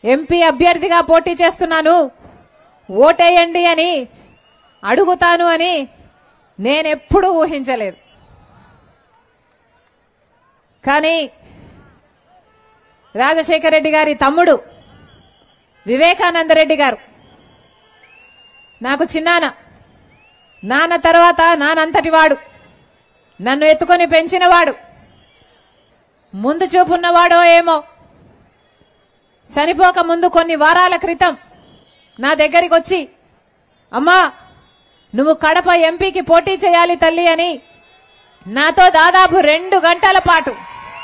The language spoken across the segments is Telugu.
ఎంపీ అభ్యర్థిగా పోటీ చేస్తున్నాను ఓటేయండి అని అడుగుతాను అని నేనెప్పుడూ ఊహించలేదు కానీ రాజశేఖర రెడ్డి గారి తమ్ముడు వివేకానంద రెడ్డి గారు నాకు చిన్నాన నాన్న తర్వాత నానంతటి వాడు నన్ను ఎత్తుకొని పెంచినవాడు ముందు చూపున్నవాడో ఏమో చనిపోక ముందు కొన్ని వారాల క్రితం నా దగ్గరికి వచ్చి అమ్మా నువ్వు కడప ఎంపీకి పోటీ చేయాలి తల్లి అని నాతో దాదాపు రెండు గంటల పాటు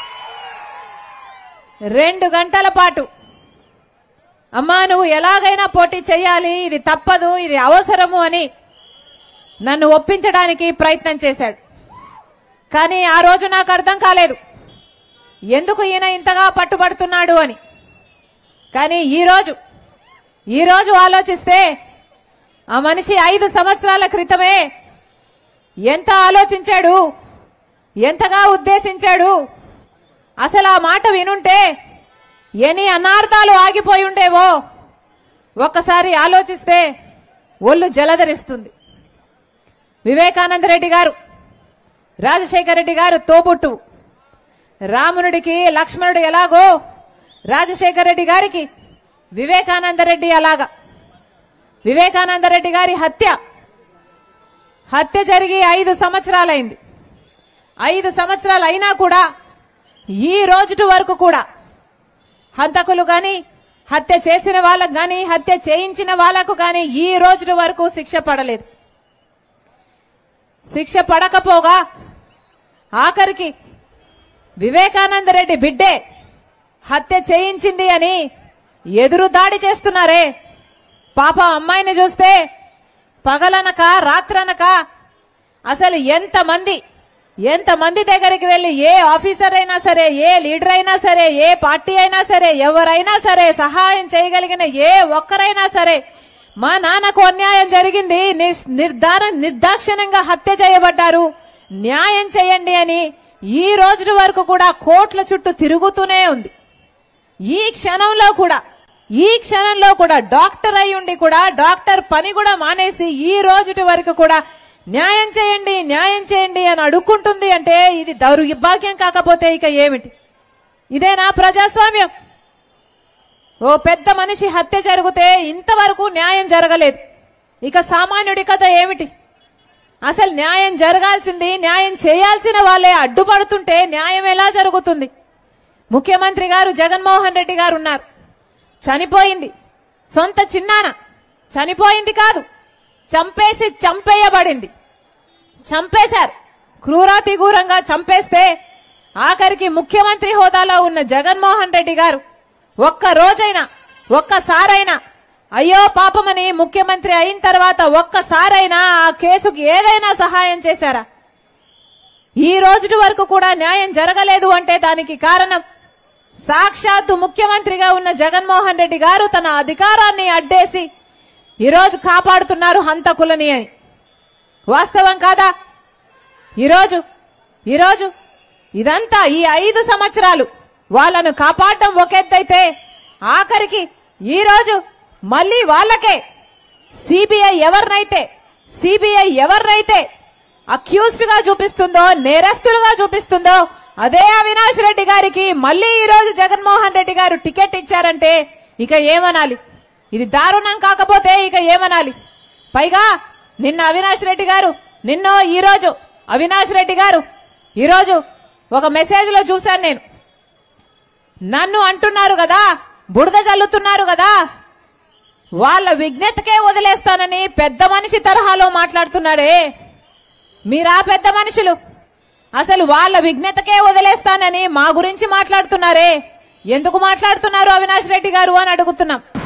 రెండు గంటల పాటు అమ్మా నువ్వు ఎలాగైనా పోటీ చేయాలి ఇది తప్పదు ఇది అవసరము అని నన్ను ఒప్పించడానికి ప్రయత్నం చేశాడు కానీ ఆ రోజు నాకు అర్థం కాలేదు ఎందుకు ఈయన ఇంతగా పట్టుబడుతున్నాడు అని కానీ ఈ రోజు ఈ రోజు ఆలోచిస్తే ఆ మనిషి ఐదు సంవత్సరాల క్రితమే ఎంత ఆలోచించాడు ఎంతగా ఉద్దేశించాడు అసలు ఆ మాట వినుంటే ఎన్ని అనార్థాలు ఆగిపోయి ఉండేవో ఒక్కసారి ఆలోచిస్తే ఒళ్ళు జలధరిస్తుంది వివేకానంద రెడ్డి గారు రాజశేఖర రెడ్డి గారు తోబుట్టు రామునుడికి లక్ష్మణుడు ఎలాగో రాజశేఖర రెడ్డి గారికి వివేకానంద రెడ్డి అలాగా వివేకానంద రెడ్డి గారి హత్య హత్య జరిగి ఐదు సంవత్సరాలైంది ఐదు సంవత్సరాలు అయినా కూడా ఈ రోజుటి వరకు కూడా హంతకులు గాని హత్య చేసిన వాళ్ళకు గాని హత్య చేయించిన వాళ్లకు గాని ఈ రోజుటి వరకు శిక్ష పడలేదు శిక్ష పడకపోగా ఆఖరికి వివేకానంద రెడ్డి బిడ్డే హత్య చేయించింది అని ఎదురు దాడి చేస్తున్నారే పాప అమ్మాయిని చూస్తే పగలనక రాత్రనక అసలు ఎంతమంది ఎంతమంది దగ్గరికి వెళ్లి ఏ ఆఫీసర్ అయినా సరే ఏ లీడర్ అయినా సరే ఏ పార్టీ అయినా సరే ఎవరైనా సరే సహాయం చేయగలిగిన ఏ ఒక్కరైనా సరే మా నాన్నకు అన్యాయం జరిగింది నిర్- నిర్ధార నిర్దాక్షిణ్యంగా హత్య చేయబడ్డారు న్యాయం చేయండి అని ఈ రోజు వరకు కూడా కోట్ల చుట్టూ తిరుగుతూనే ఉంది ఈ క్షణంలో కూడా ఈ క్షణంలో కూడా డాక్టర్ అయి ఉండి కూడా డాక్టర్ పని కూడా మానేసి ఈ రోజుటి వరకు కూడా న్యాయం చేయండి న్యాయం చేయండి అని అడుక్కుంటుంది అంటే ఇది దౌర్భాగ్యం కాకపోతే ఇక ఏమిటి ఇదేనా ప్రజాస్వామ్యం ఓ పెద్ద మనిషి హత్య జరిగితే ఇంతవరకు న్యాయం జరగలేదు ఇక సామాన్యుడి కథ ఏమిటి అసలు న్యాయం జరగాల్సింది న్యాయం చేయాల్సిన వాళ్ళే అడ్డుపడుతుంటే న్యాయం ఎలా జరుగుతుంది ముఖ్యమంత్రి గారు జగన్మోహన్ రెడ్డి గారు ఉన్నారు చనిపోయింది సొంత చిన్నాన చనిపోయింది కాదు చంపేసి చంపేయబడింది చంపేశారు క్రూరాతి ఘూరంగా చంపేస్తే ఆఖరికి ముఖ్యమంత్రి హోదాలో ఉన్న జగన్మోహన్ రెడ్డి గారు ఒక్క రోజైనా ఒక్కసారైనా అయ్యో పాపమని ముఖ్యమంత్రి అయిన తర్వాత ఒక్కసారైనా ఆ కేసుకి ఏదైనా సహాయం చేశారా ఈ రోజుటి వరకు కూడా న్యాయం జరగలేదు అంటే దానికి కారణం సాక్షాత్తు ముఖ్యమంత్రిగా ఉన్న జగన్మోహన్ రెడ్డి గారు తన అధికారాన్ని అడ్డేసి ఈరోజు కాపాడుతున్నారు హంతకులని అని వాస్తవం కాదా ఈరోజు ఈరోజు ఇదంతా ఈ ఐదు సంవత్సరాలు వాళ్ళను కాపాడడం ఒక ఎత్తైతే ఆఖరికి ఈ రోజు మళ్ళీ వాళ్ళకే సిబిఐ ఎవరినైతే సిబిఐ ఎవరినైతే అక్యూజ్డ్ గా చూపిస్తుందో నేరస్తులుగా చూపిస్తుందో అదే అవినాష్ రెడ్డి గారికి మళ్ళీ ఈ రోజు జగన్మోహన్ రెడ్డి గారు టికెట్ ఇచ్చారంటే ఇక ఏమనాలి ఇది దారుణం కాకపోతే ఇక ఏమనాలి పైగా నిన్న అవినాష్ రెడ్డి గారు నిన్నో ఈ రోజు అవినాష్ రెడ్డి గారు ఈరోజు ఒక మెసేజ్ లో చూశాను నేను నన్ను అంటున్నారు కదా బుడద చల్లుతున్నారు కదా వాళ్ళ విజ్ఞతకే వదిలేస్తానని పెద్ద మనిషి తరహాలో మాట్లాడుతున్నాడే మీరా పెద్ద మనుషులు అసలు వాళ్ళ విజ్ఞతకే వదిలేస్తానని మా గురించి మాట్లాడుతున్నారే ఎందుకు మాట్లాడుతున్నారు అవినాష్ రెడ్డి గారు అని అడుగుతున్నాం